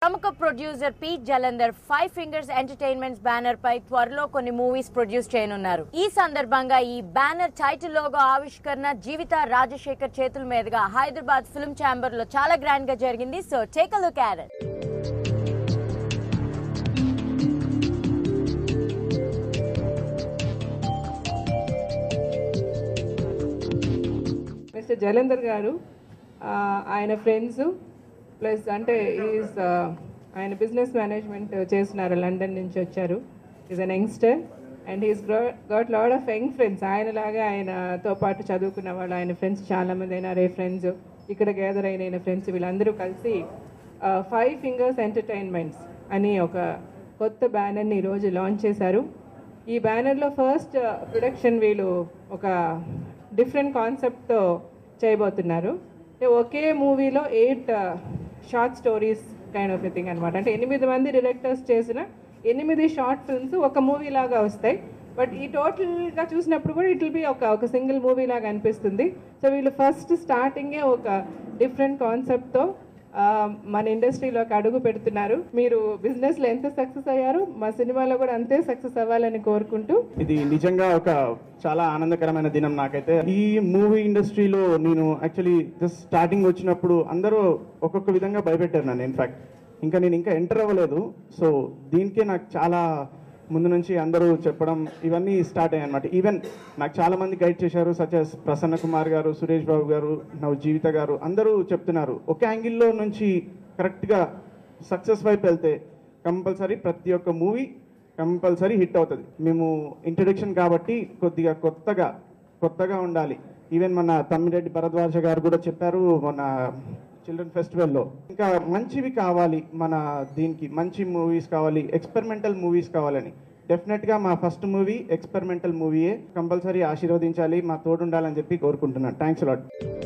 ప్రముఖ producer P Jalandhar five fingers entertainments banner పై త్వరలో కొన్ని మూవీస్ ప్రొడ్యూస్ చేయనున్నారు ఈ సందర్భంగా ఈ బ్యానర్ టైటిల్ లోగో ఆవిష్కరణ జీవిత రాజశేఖర్ చేతుల మీదుగా హైదరాబాద్ ఫిల్మ్ ఛాంబర్ లో చాలా గ్రాండ్ గా జరిగింది so take a look at it mister Jalandhar garu ఆ, ఆయన ఫ్రెండ్స్ ప్లస్ అంటే ఈజ్ ఆయన బిజినెస్ మేనేజ్మెంట్ చేస్తున్నారు లండన్ నుంచి వచ్చారు is an youngster and he's got lot of young friends ఆయనలాగా ఆయనతో పాటు చదువుకున్న వాళ్ళు ఆయన ఫ్రెండ్స్ చాలామంది అయినారే ఫ్రెండ్స్ ఇక్కడ గ్యాదర్ అయిన ఆయన ఫ్రెండ్స్ వీళ్ళందరూ కలిసి ఫైవ్ ఫింగర్స్ ఎంటర్టైన్మెంట్స్ అని ఒక కొత్త బ్యానర్ని ఈరోజు లాంచ్ చేశారు ఈ బ్యానర్లో ఫస్ట్ ప్రొడక్షన్ వీళ్ళు ఒక డిఫరెంట్ కాన్సెప్ట్తో చేయబోతున్నారు అంటే ఒకే మూవీలో eight short stories kind of thing అనమాట అంటే ఎనిమిది మంది డైరెక్టర్స్ చేసిన ఎనిమిది షార్ట్ ఫిల్మ్స్ ఒక మూవీ లాగా వస్తాయి బట్ ఈ టోటల్గా చూసినప్పుడు కూడా ఇట్ విల్ బి ఒక ఒక సింగిల్ మూవీ లాగా అనిపిస్తుంది సో వీళ్ళు ఫస్ట్ స్టార్టింగే ఒక డిఫరెంట్ కాన్సెప్ట్తో ఆ, మన ఇండస్ట్రీలోకి అడుగు పెడుతున్నారు మీరు బిజినెస్లో ఎంత సక్సెస్ అయ్యారు మా సినిమాలో కూడా అంతే సక్సెస్ అవ్వాలని కోరుకుంటూ ఇది నిజంగా ఒక చాలా ఆనందకరమైన దినం నాకైతే ఈ మూవీ ఇండస్ట్రీలో నేను యాక్చువల్లీ జస్ట్ స్టార్టింగ్ వచ్చినప్పుడు అందరూ ఒక్కొక్క విధంగా భయపెట్టారు నన్ను ఇన్ఫాక్ట్ ఇంకా నేను ఇంకా ఎంటర్ అవ్వలేదు సో దీనికే నాకు చాలా ముందు నుంచి అందరూ చెప్పడం ఇవన్నీ స్టార్ట్ అయ్యాయి అనమాట ఈవెన్ నాకు చాలా మంది గైడ్ చేశారు సచ్ as ప్రసన్న కుమార్ గారు సురేష్ బాబు గారు నవ్ జీవిత గారు అందరూ చెప్తున్నారు ఒక యాంగిల్లో నుంచి కరెక్ట్గా సక్సెస్ వైపు వెళ్తే కంపల్సరీ ప్రతి ఒక్క మూవీ కంపల్సరీ హిట్ అవుతుంది మేము ఇంట్రడక్షన్ కాబట్టి కొద్దిగా కొత్తగా కొత్తగా ఉండాలి ఈవెన్ మన తమ్మిరెడ్డి భరద్వాజ గారు కూడా చెప్పారు మన చిల్డ్రన్ ఫెస్టివల్లో ఇంకా మంచివి కావాలి మన దీనికి మంచి మూవీస్ కావాలి ఎక్స్పెరిమెంటల్ మూవీస్ కావాలని డెఫినెట్గా మా ఫస్ట్ మూవీ ఎక్స్పెరిమెంటల్ మూవీయే కంపల్సరీ ఆశీర్వదించాలి మా తోడు ఉండాలని చెప్పి కోరుకుంటున్నాను థ్యాంక్స్ లాట్